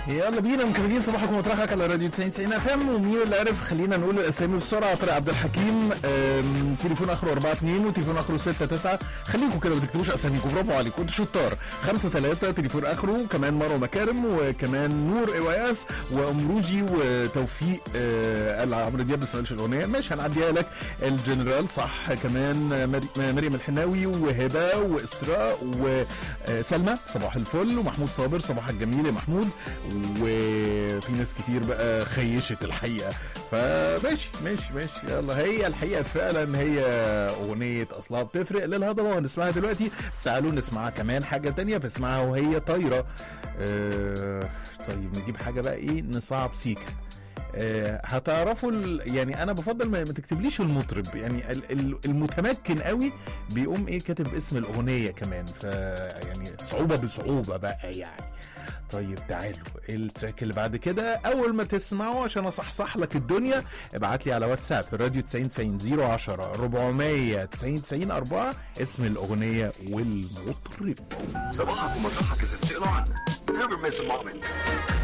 يلا بينا مكملين صباحكم ومطرحك على راديو 90 90 اف ام ومين اللي عرف خلينا نقول الاسامي بسرعه طارق عبد الحكيم آم، تليفون اخره 4 2 وتليفون اخره 6 9 خليكم كده ما تكتبوش اساميكم برافو عليكم انتوا شطار 5 3 تليفون اخره كمان مروه مكارم وكمان نور ايواس وامروجي وتوفيق آه، قال عمرو دياب ما سمعتش الاغنيه ماشي هنعديها لك الجنرال صح كمان مري- مريم الحناوي وهبه واسراء وسلمى صباح الفل ومحمود صابر صباح الجميل يا محمود وفي ناس كتير بقى خيشت الحقيقه فماشي ماشي ماشي يلا هي الحقيقه فعلا هي اغنيه اصلها بتفرق للهضبه وهنسمعها دلوقتي بس تعالوا نسمعها كمان حاجه تانية فاسمعها وهي طايره آه طيب نجيب حاجه بقى ايه نصعب سيكا آه، هتعرفوا ال... يعني انا بفضل ما, ما تكتبليش المطرب يعني ال... ال- المتمكن قوي بيقوم ايه كاتب اسم الاغنيه كمان ف يعني صعوبه بصعوبه بقى يعني طيب تعالوا التراك اللي بعد كده اول ما تسمعوا عشان اصحصح لك الدنيا ابعت لي على واتساب الراديو 90 90 010 400 90 90 4 اسم الاغنيه والمطرب صباحك ومطرحك is still on. Never miss a moment.